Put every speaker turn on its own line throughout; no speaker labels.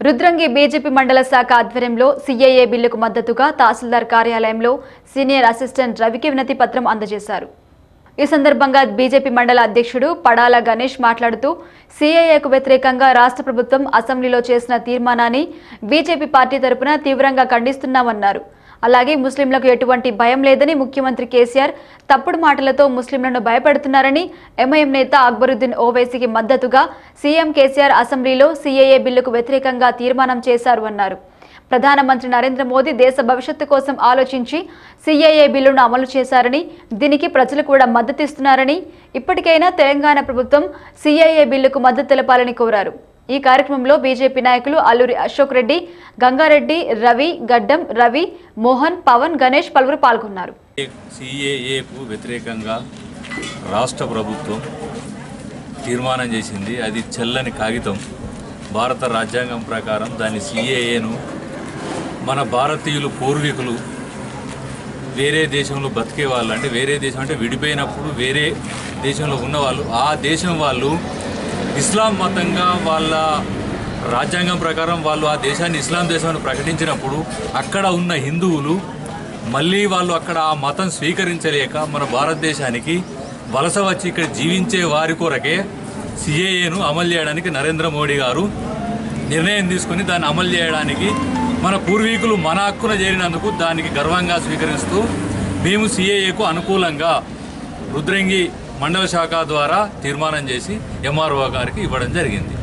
Rudrangi BJP మండల శాఖ ఆధ్వర్యంలో సీఏఏ బిల్లుకు మద్దతుగా తహసీల్దార్ కార్యాలయంలో సీనియర్ అసిస్టెంట్ రవికి వినతి పత్రం అందజేశారు ఈ సందర్భంగా బీజేపీ మండల అధ్యక్షుడు పడాల గణేష్ మాట్లాడుతూ సీఏఏకు వ్యతిరేకంగా రాష్ట్ర ప్రభుత్వం అసెంబ్లీలో చేసిన తీర్మానాన్ని బీజేపీ పార్టీ తరపున తీవ్రంగా ఖండిస్తున్నామన్నారు అలాగే ముస్లింలకు ఎటువంటి భయం లేదని ముఖ్యమంత్రి కేసీఆర్ తప్పుడు మాటలతో ముస్లింలను భయపెడుతున్నారని ఎంఐఎం నేత అక్బరుద్దీన్ ఓవైసీకి మద్దతుగా సీఎం కేసీఆర్ అసెంబ్లీలో సీఏఏ బిల్లుకు వ్యతిరేకంగా తీర్మానం చేశారు అన్నారు ప్రధానమంత్రి నరేంద్ర మోదీ దేశ భవిష్యత్తు కోసం ఆలోచించి సీఏఏ బిల్లును అమలు చేశారని దీనికి ప్రజలు కూడా మద్దతిస్తున్నారని ఇప్పటికైనా తెలంగాణ ప్రభుత్వం సీఏఏ బిల్లుకు మద్దతు తెలపాలని కోరారు ఈ కార్యక్రమంలో బీజేపీ నాయకులు అల్లూరి అశోక్ రెడ్డి గంగారెడ్డి రవి గడ్డం రవి మోహన్ పవన్ గణేష్ పలువురు పాల్గొన్నారు
సిఏఏకు వ్యతిరేకంగా రాష్ట్ర ప్రభుత్వం తీర్మానం చేసింది అది చెల్లని కాగితం భారత రాజ్యాంగం ప్రకారం దాని సిఏఏను మన భారతీయులు పూర్వీకులు వేరే దేశంలో బతికే వాళ్ళు అంటే వేరే దేశం అంటే విడిపోయినప్పుడు వేరే దేశంలో ఉన్నవాళ్ళు ఆ దేశం వాళ్ళు ఇస్లాం మతంగా వాళ్ళ రాజ్యాంగం ప్రకారం వాళ్ళు ఆ దేశాన్ని ఇస్లాం దేశాన్ని ప్రకటించినప్పుడు అక్కడ ఉన్న హిందువులు మళ్ళీ వాళ్ళు అక్కడ ఆ మతం స్వీకరించలేక మన భారతదేశానికి వలస వచ్చి ఇక్కడ జీవించే వారి కొరకే సిఏఏను అమలు చేయడానికి నరేంద్ర మోడీ గారు నిర్ణయం తీసుకుని దాన్ని అమలు చేయడానికి మన పూర్వీకులు మన హక్కున చేరినందుకు దానికి గర్వంగా స్వీకరిస్తూ మేము సిఏఏకు అనుకూలంగా రుద్రంగి మండల శాఖ ద్వారా తీర్మానం చేసి ఎంఆర్ఓ గారికి ఇవ్వడం జరిగింది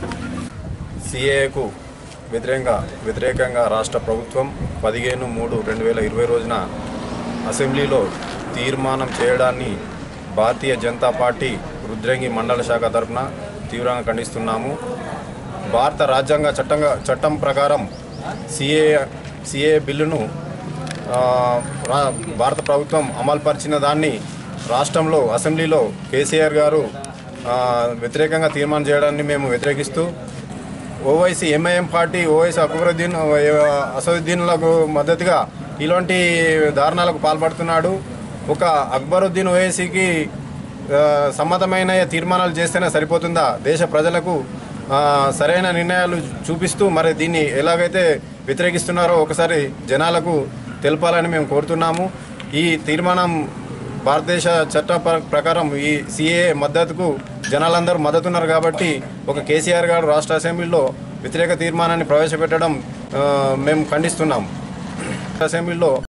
సిఏకు వ్యతిరేకంగా వ్యతిరేకంగా రాష్ట్ర ప్రభుత్వం పదిహేను మూడు రెండు వేల ఇరవై రోజున అసెంబ్లీలో తీర్మానం చేయడాన్ని భారతీయ జనతా పార్టీ రుద్రంగి మండల శాఖ తరఫున తీవ్రంగా ఖండిస్తున్నాము భారత రాజ్యాంగ చట్టంగా చట్టం ప్రకారం సిఏ సిఏ బిల్లును ఆ, రా- భారత ప్రభుత్వం అమలుపరిచిన దాన్ని రాష్ట్రంలో అసెంబ్లీలో కేసీఆర్ గారు ఆ, వ్యతిరేకంగా తీర్మానం చేయడాన్ని మేము వ్యతిరేకిస్తూ ఓవైసీ ఎంఐఎం పార్టీ ఓవైసీ అక్బరుద్దీన్ అసదుద్దీన్లకు మద్దతుగా ఇలాంటి దారుణాలకు పాల్పడుతున్నాడు ఒక అక్బరుద్దీన్ ఓవైసీకి ఆ, సమ్మతమైన తీర్మానాలు చేస్తేనే సరిపోతుందా దేశ ప్రజలకు ఆ, సరైన నిర్ణయాలు చూపిస్తూ మరి దీన్ని ఎలాగైతే వ్యతిరేకిస్తున్నారో ఒకసారి జనాలకు తెలపాలని మేము కోరుతున్నాము ఈ తీర్మానం భారతదేశ చట్ట ప్ర- ప్రకారం ఈ సిఏ మద్దతుకు జనాలందరూ మద్దతున్నారు కాబట్టి ఒక కేసీఆర్ గారు రాష్ట్ర అసెంబ్లీలో వ్యతిరేక తీర్మానాన్ని ప్రవేశపెట్టడం ఆ, మేము ఖండిస్తున్నాం అసెంబ్లీలో